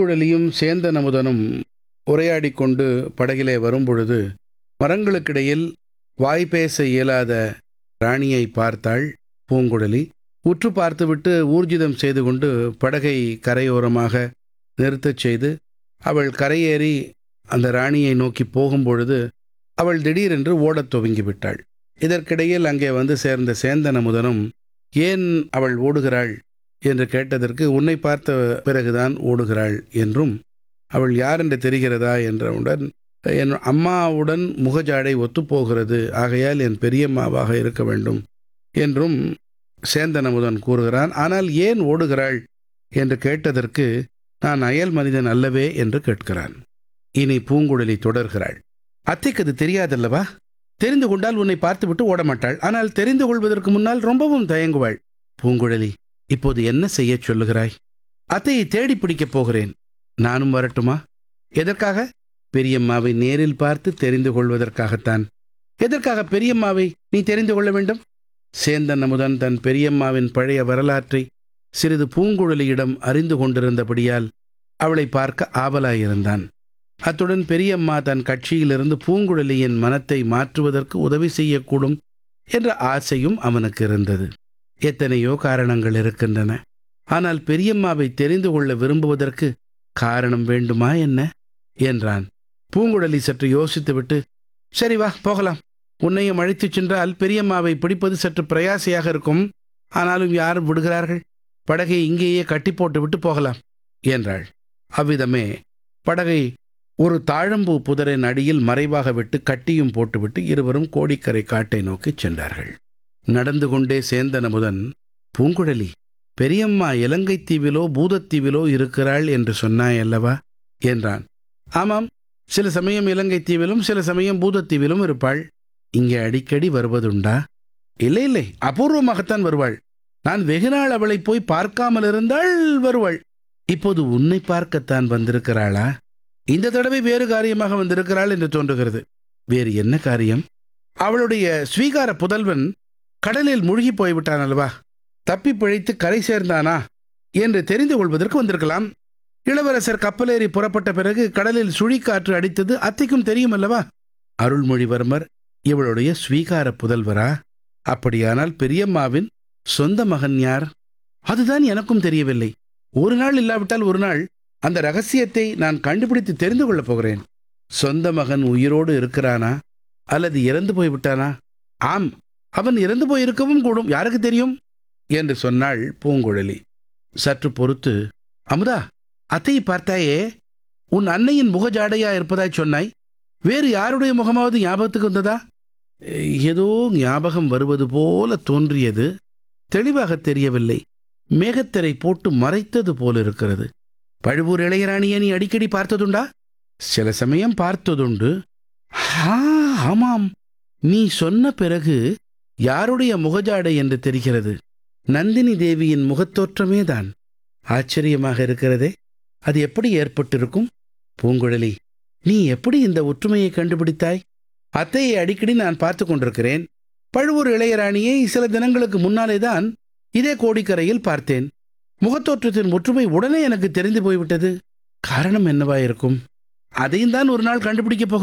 பூங்குழலியும் சேந்தன் அமுதனும் உரையாடிக் கொண்டு படகிலே வரும்பொழுது மரங்களுக்கிடையில் வாய் பேச இயலாத ராணியை பார்த்தாள் பூங்குழலி உற்று பார்த்துவிட்டு ஊர்ஜிதம் செய்து கொண்டு படகை கரையோரமாக நிறுத்தச் செய்து அவள் கரையேறி அந்த ராணியை நோக்கி போகும்பொழுது அவள் திடீரென்று ஓடத் துவங்கிவிட்டாள் இதற்கிடையில் அங்கே வந்து சேர்ந்த சேந்தன் அமுதனும் ஏன் அவள் ஓடுகிறாள் என்று கேட்டதற்கு உன்னை பார்த்த பிறகுதான் ஓடுகிறாள் என்றும் அவள் யார் என்று தெரிகிறதா என்றவுடன் என் அம்மாவுடன் முகஜாடை ஒத்துப்போகிறது ஆகையால் என் பெரியம்மாவாக இருக்க வேண்டும் என்றும் சேந்தன் அமுதன் கூறுகிறான் ஆனால் ஏன் ஓடுகிறாள் என்று கேட்டதற்கு நான் அயல் மனிதன் அல்லவே என்று கேட்கிறான் இனி பூங்குழலி தொடர்கிறாள் அத்தைக்கு அது தெரியாதல்லவா தெரிந்து கொண்டால் உன்னை பார்த்துவிட்டு ஓடமாட்டாள் ஆனால் தெரிந்து கொள்வதற்கு முன்னால் ரொம்பவும் தயங்குவாள் பூங்குழலி இப்போது என்ன செய்யச் சொல்லுகிறாய் அத்தையை தேடி பிடிக்கப் போகிறேன் நானும் வரட்டுமா எதற்காக பெரியம்மாவை நேரில் பார்த்து தெரிந்து கொள்வதற்காகத்தான் எதற்காக பெரியம்மாவை நீ தெரிந்து கொள்ள வேண்டும் சேந்தன் அமுதன் தன் பெரியம்மாவின் பழைய வரலாற்றை சிறிது பூங்குழலியிடம் அறிந்து கொண்டிருந்தபடியால் அவளை பார்க்க ஆவலாயிருந்தான் அத்துடன் பெரியம்மா தன் கட்சியிலிருந்து பூங்குழலியின் மனத்தை மாற்றுவதற்கு உதவி செய்யக்கூடும் என்ற ஆசையும் அவனுக்கு இருந்தது எத்தனையோ காரணங்கள் இருக்கின்றன ஆனால் பெரியம்மாவை தெரிந்து கொள்ள விரும்புவதற்கு காரணம் வேண்டுமா என்ன என்றான் பூங்குழலி சற்று யோசித்துவிட்டு சரி வா போகலாம் உன்னையும் அழைத்துச் சென்றால் பெரியம்மாவை பிடிப்பது சற்று பிரயாசையாக இருக்கும் ஆனாலும் யாரும் விடுகிறார்கள் படகை இங்கேயே கட்டி போட்டு விட்டு போகலாம் என்றாள் அவ்விதமே படகை ஒரு தாழம்பூ புதரின் அடியில் மறைவாக விட்டு கட்டியும் போட்டுவிட்டு இருவரும் கோடிக்கரை காட்டை நோக்கிச் சென்றார்கள் நடந்து கொண்டே சேந்தன் அமுதன் பூங்குழலி பெரியம்மா இலங்கைத் தீவிலோ பூதத்தீவிலோ இருக்கிறாள் என்று சொன்னாய் அல்லவா என்றான் ஆமாம் சில சமயம் இலங்கைத் தீவிலும் சில சமயம் பூதத்தீவிலும் இருப்பாள் இங்கே அடிக்கடி வருவதுண்டா இல்லை இல்லை அபூர்வமாகத்தான் வருவாள் நான் வெகுநாள் அவளை போய் பார்க்காமல் இருந்தால் வருவாள் இப்போது உன்னை பார்க்கத்தான் வந்திருக்கிறாளா இந்த தடவை வேறு காரியமாக வந்திருக்கிறாள் என்று தோன்றுகிறது வேறு என்ன காரியம் அவளுடைய ஸ்வீகார புதல்வன் கடலில் மூழ்கி போய்விட்டான் அல்லவா தப்பி பிழைத்து கரை சேர்ந்தானா என்று தெரிந்து கொள்வதற்கு வந்திருக்கலாம் இளவரசர் கப்பலேறி புறப்பட்ட பிறகு கடலில் சுழிக்காற்று அடித்தது அத்தைக்கும் தெரியும் அல்லவா அருள்மொழிவர்மர் இவளுடைய ஸ்வீகார புதல்வரா அப்படியானால் பெரியம்மாவின் சொந்த மகன் யார் அதுதான் எனக்கும் தெரியவில்லை ஒரு நாள் இல்லாவிட்டால் ஒரு நாள் அந்த ரகசியத்தை நான் கண்டுபிடித்து தெரிந்து கொள்ளப் போகிறேன் சொந்த மகன் உயிரோடு இருக்கிறானா அல்லது இறந்து போய்விட்டானா ஆம் அவன் இறந்து போயிருக்கவும் கூடும் யாருக்கு தெரியும் என்று சொன்னாள் பூங்குழலி சற்று பொறுத்து அமுதா அத்தையை பார்த்தாயே உன் அன்னையின் முகஜாடையா இருப்பதாய் சொன்னாய் வேறு யாருடைய முகமாவது ஞாபகத்துக்கு வந்ததா ஏதோ ஞாபகம் வருவது போல தோன்றியது தெளிவாக தெரியவில்லை மேகத்திரை போட்டு மறைத்தது போல இருக்கிறது பழுவூர் இளையராணியை நீ அடிக்கடி பார்த்ததுண்டா சில சமயம் பார்த்ததுண்டு ஆ ஆமாம் நீ சொன்ன பிறகு யாருடைய முகஜாடை என்று தெரிகிறது நந்தினி தேவியின் முகத்தோற்றமே தான் ஆச்சரியமாக இருக்கிறதே அது எப்படி ஏற்பட்டிருக்கும் பூங்குழலி நீ எப்படி இந்த ஒற்றுமையை கண்டுபிடித்தாய் அத்தையை அடிக்கடி நான் பார்த்து கொண்டிருக்கிறேன் பழுவூர் இளையராணியை சில தினங்களுக்கு முன்னாலே தான் இதே கோடிக்கரையில் பார்த்தேன் முகத்தோற்றத்தின் ஒற்றுமை உடனே எனக்கு தெரிந்து போய்விட்டது காரணம் என்னவாயிருக்கும் அதையும் தான் ஒரு நாள் கண்டுபிடிக்கப் போகிறேன்